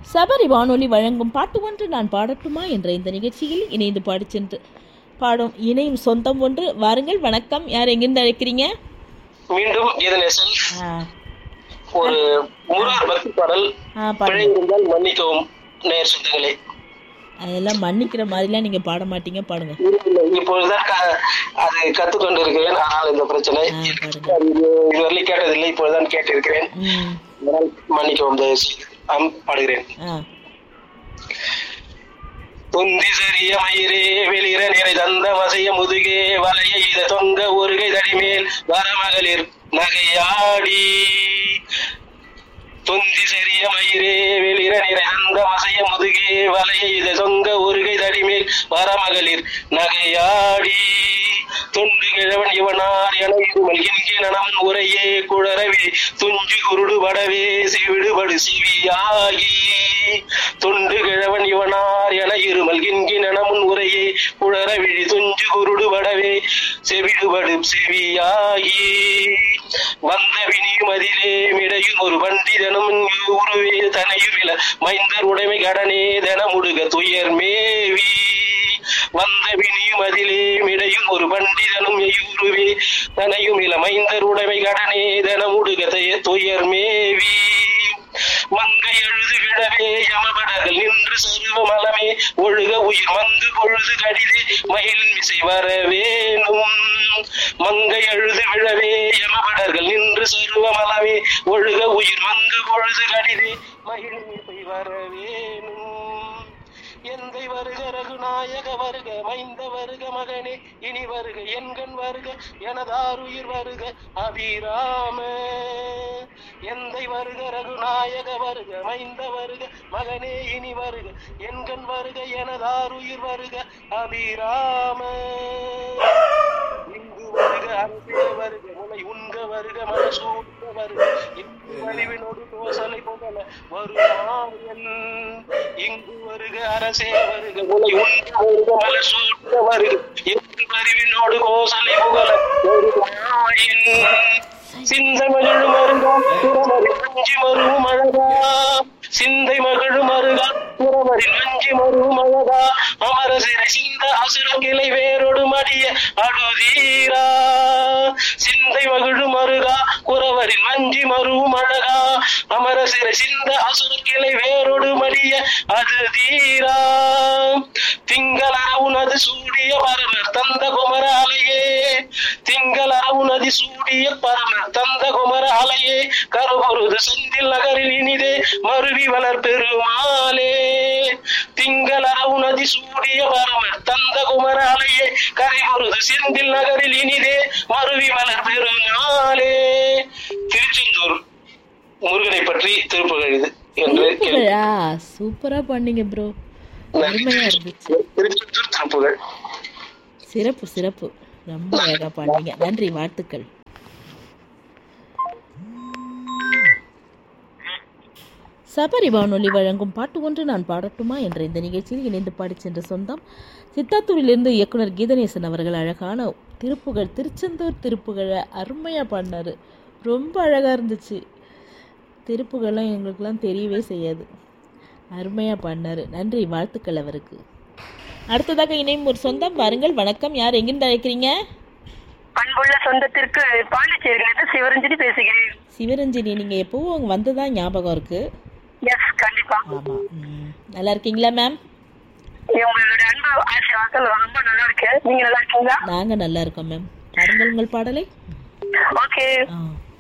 சபரி வானொலி வழங்கும் பாட்டு ஒன்று நான் பாடட்டுமா என்ற இந்த நிகழ்ச்சியில் இணைந்து பாடிச் சென்று பாடும் இணையும் சொந்தம் ஒன்று வாருங்கள் வணக்கம் யார் எங்கிருந்து அழைக்கிறீங்க மீண்டும் கீதநேசன் ஆ, ஒரு முருகர் பக்தி பாடல் ஆ பிழை பாடுங்க இருந்தால் மன்னிக்கவும் நேர் சொந்தங்களே அதெல்லாம் மன்னிக்கிற மாதிரிலாம் நீங்க பாட மாட்டீங்க பாடுங்க இப்பொழுதுதான் க- அதை கத்துக்கொண்டு இருக்கிறேன் ஆனால் இந்த பிரச்சனை ஆ பாடுங்க அது இது- இதுவரை கேட்டதில்லை இப்பொழுதுதான் கேட்டிருக்கிறேன் ம் அதனால் மன்னிக்கவும் தயவு செய்து ஆம், பாடுகிறேன் ஆ தொந்தி சரிய மயிரே வெளிர நிறை தந்த வசைய முதுகே வலைய இத தொங்க ஒருகை தடிமேல் வரமகளிர் நகையாடி தொந்தி சரிய மயிரே வெளிர நிறை தந்த வசைய முதுகே வலைய இத தொங்க ஒருகை தடிமேல் வரமகளிர் நகையாடி தொண்டு கிழவன் இவனார் என மல்கின்றனவன் உரையே குழறவி துஞ்சு குருடு படவே சிவிடுபடு சிவியாகி தொண்டு கிழவன் இவனார் என இருமல்கின்றனமுன் உரையே குழற விழி துஞ்சு குருடு படவே செவிடுபடு செவியாகி வந்த வினியும் அதிலே மிடையும் ஒரு பண்டிதனும் உருவே தனையும் இல மைந்தர் உடைமை கடனே தனமுடுக துயர் மேவி வந்த வினியும் அதிலே மிடையும் ஒரு பண்டிதனும் எய்யுருவே தனையும் இல மைந்தர் உடைமை கடனே தனமுடுக தய- துயர் மேவி மங்கை எழுது விழவே யமபடர்கள் நின்று சர்வ மலமே ஒழுக உயிர் மங்கு பொழுது கடிதே மயில் மிசை வரவேணும் மங்கை எழுது விழவே யமபடர்கள் நின்று சர்வ மலமே ஒழுக உயிர் மங்கு பொழுது கடிதே மயில் மிசை வரவேணும் எந்தை வருக ரகுநாயக வருக மைந்த வருக மகனே இனி வருக என்கண் வருக எனதாருயிர் வருக அபிராம எந்தை வருக ரகுநாயக வருக மைந்த வருக மகனே இனி வருக என்கண் வருக எனதாருயிர் வருக அபிராம இங்கு வருக அரசே வருக முனை உண்க வருக மனசூட்ட வருக இங்கு வலிவினோடு கோசலை புகழ வருமாயன் இங்கு வருக அரசே வருக முனை உண்க வருக மனசூட்ட வருக இங்கு வலிவினோடு கோசலை புகழ வருமாயன் சிந்தை மகிழ் மருகா புறமரி மஞ்சி மருவும் அழகா சிந்தை மகிழ் மருகா புறமரி மஞ்சி மருவும் அழகா அமர சிறை சிந்த அசுர கிளை வேரோடு மடிய அழுதீரா சிந்தை மகிழ் மருகா குறவரின் மஞ்சி மருவும் அழகா அமர சிறை சிந்த அசுர கிளை வேரோடு மடிய அது தீரா திங்கள உனது சூடிய பரமர் தந்த குமர அலையே திங்கள உனது சூடிய பரமர் தந்த குமர அலையே கருபொருது செந்தில் நகரில் இனிதே மருவி வளர் பெருமாளே திங்கள உனதி சூடிய பரமர் தந்த குமர அலையே கரைபொருது செந்தில் நகரில் இனிதே மருவி வளர் பெருமாளே திருச்செந்தூர் முருகனை பற்றி திருப்புகழ் இது என்று கேள்வி. ஆ சூப்பரா பண்ணீங்க ப்ரோ அருமையா இருந்துச்சு திருச்செந்தூர் திருப்புகழ் சிறப்பு சிறப்பு ரொம்ப அழகா பாடுனீங்க நன்றி வாழ்த்துக்கள் சபரி வானொலி வழங்கும் பாட்டு ஒன்று நான் பாடட்டுமா என்ற இந்த நிகழ்ச்சியில் இணைந்து பாடிச் சென்ற சொந்தம் சித்தாத்தூரிலிருந்து இயக்குனர் கீதநேசன் அவர்கள் அழகான திருப்புகழ் திருச்செந்தூர் திருப்புகழை அருமையாக பாடினாரு ரொம்ப அழகாக இருந்துச்சு திருப்புகள்லாம் எங்களுக்கெல்லாம் தெரியவே செய்யாது அருமையாக பாடினாரு நன்றி வாழ்த்துக்கள் அவருக்கு அடுத்ததாக இணையும் ஒரு சொந்தம் வாருங்கள் வணக்கம் யார் எங்கிருந்து அழைக்கிறீங்க அன்புள்ள சொந்தத்திற்கு பாண்டிச்சேரியிலிருந்து சிவரஞ்சனி பேசுகிறேன் சிவரஞ்சனி நீங்கள் எப்பவும் அங்கே வந்ததான் ஞாபகம் இருக்கு எஸ் கண்டிப்பா ஆமாம் நல்லா இருக்கீங்களா மேம் உங்களுடைய அன்பு ஆசீர்வாதங்கள் ரொம்ப நல்லா இருக்கு நீங்க நல்லா இருக்கீங்களா நாங்கள் நல்லா இருக்கோம் மேம் பாடுங்கள் உங்கள் பாடலை ஓகே ஆ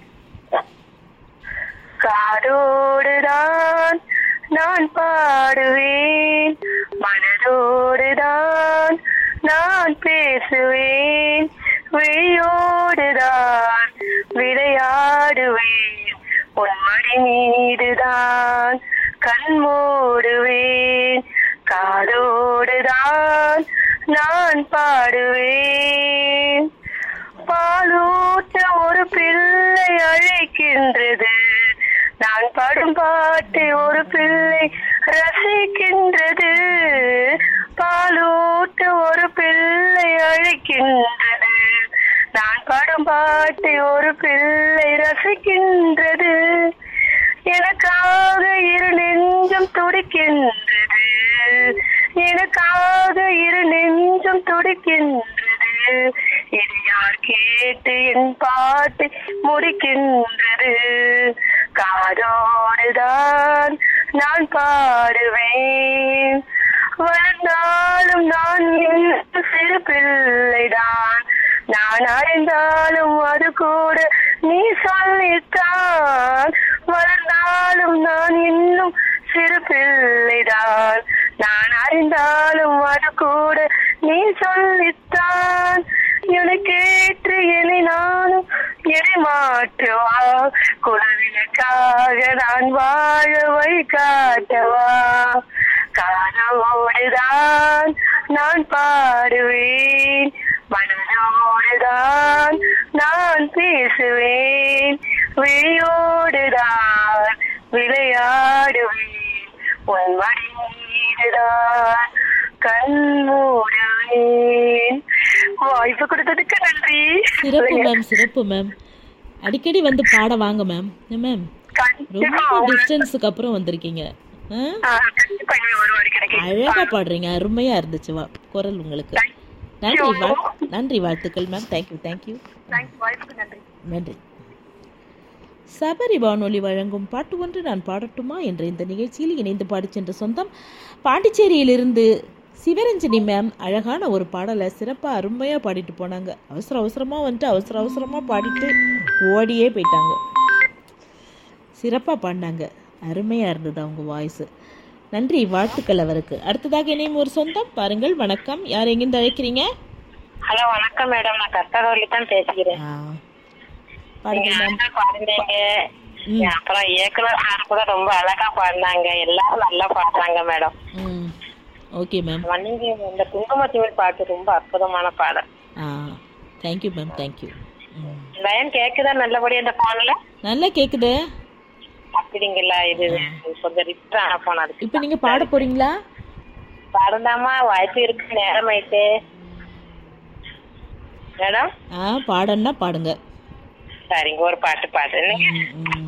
காதோடுதான் நான் பாடுவேன் மனதோடுதான் நான் பேசுவேன் விழியோடுதான் விளையாடுவேன் உன்மடி மீதுதான் கண் மூடுவேன் காதோடுதான் நான் பாடுவேன் பாலூட்ட ஒரு பிள்ளை அழைக்கின்றது நான் பாடும் பாட்டை ஒரு பிள்ளை ரசிக்கின்றது பாலூட்ட ஒரு பிள்ளை அழைக்கின்றது நான் பாடும் பாட்டை ஒரு பிள்ளை ரசிக்கின்றது எனக்காக இரு நெஞ்சு நெஞ்சம் துடிக்கின்றது எனக்காக இரு நெஞ்சம் துடிக்கின்றது இது யார் கேட்டு என் பாட்டு முடிக்கின்றது காதோடுதான் நான் பாடுவேன் வளர்ந்தாலும் நான் இன்னும் சிறு பிள்ளைதான் நான் அறிந்தாலும் அது கூட நீ சொல்லித்தான் வளர்ந்தாலும் நான் இன்னும் சிறு பிள்ளைதான் நான் அறிந்தாலும் அது கூட நீ சொல்லித்தான் எனக்கேற்று என்னை நானும் என்னை மாற்றுவா குலவினக்காக நான் வாழ வை காட்டவா காதோடுதான் நான் பாடுவேன் மனதோடுதான் நான் பேசுவேன் விழியோடுதான் விளையாடுவேன் உன் மடி மீதுதான் கண் மூடுவேன் வாய்ப்பு கொடுத்ததுக்கு நன்றி சிறப்பு மேம் சிறப்பு மேம் அடிக்கடி வந்து பாட வாங்க மேம் மேம் கண்டிப்பா ரொம்ப டிஸ்டன்ஸுக்கு அப்புறம் வந்திருக்கீங்க ஆ? ஆ, கண்டிப்பா இனிமே ஒரு வாரம் கிடைக்கும் அழகா பாடுறீங்க அருமையா இருந்துச்சு வா குரல் உங்களுக்கு நன்றி வாழ் நன்றி வாழ்த்துக்கள் மேம் தேங்க்யூ தேங்க்யூ தேங்க்ஸ் வாய்ப்புக்கு நன்றி நன்றி சபரி வானொலி வழங்கும் பாட்டு ஒன்று நான் பாடட்டுமா என்ற இந்த நிகழ்ச்சியில் இணைந்து பாடிச் சென்ற சொந்தம் பாண்டிச்சேரியிலிருந்து சிவரஞ்சனி மேம் அழகான ஒரு பாடலை சிறப்பாக அருமையாக பாடிட்டு போனாங்க அவசர அவசரமாக வந்துட்டு அவசர அவசரமாக பாடிட்டு ஓடியே போயிட்டாங்க சிறப்பாக பாடினாங்க அருமையாக இருந்தது அவங்க வாய்ஸு நன்றி வாழ்த்துக்கள் அவருக்கு அடுத்ததாக இணையும் ஒரு சொந்தம் பாருங்கள் வணக்கம் யார் எங்கிருந்து அழைக்கிறீங்க ஹலோ வணக்கம் மேடம் நான் கத்தகவல்லி தான் பேசுகிறேன் ஆ பாருங்க மேம் நல்லா பாடுனீங்க அப்புறம் இயக்குனர் சார் கூட ரொம்ப அழகா பாடினாங்க எல்லாரும் நல்லா பாடுறாங்க மேடம் ம் ஓகே மேம் நீங்க இந்த குங்குமத்திவள் பாட்டு ரொம்ப அற்புதமான பாடல் ஆ தேங்க்யூ மேம் தேங்க்யூ ம் லயன் கேக்குதா நல்லபடியா இந்த போன்ல நல்லா கேட்குது அப்படிங்களா இது கொஞ்சம் ரிஸ்க் ஆன போன் அதுக்கு இப்போ நீங்கள் பாட போறீங்களா பாடந்தாமா வாய்ப்பு இருக்கு நேரம் ஆயிட்டு மேடம் ஆ பாடன்னா பாடுங்க சரிங்க ஒரு பாட்டு பாடுறேன் ம், ம்.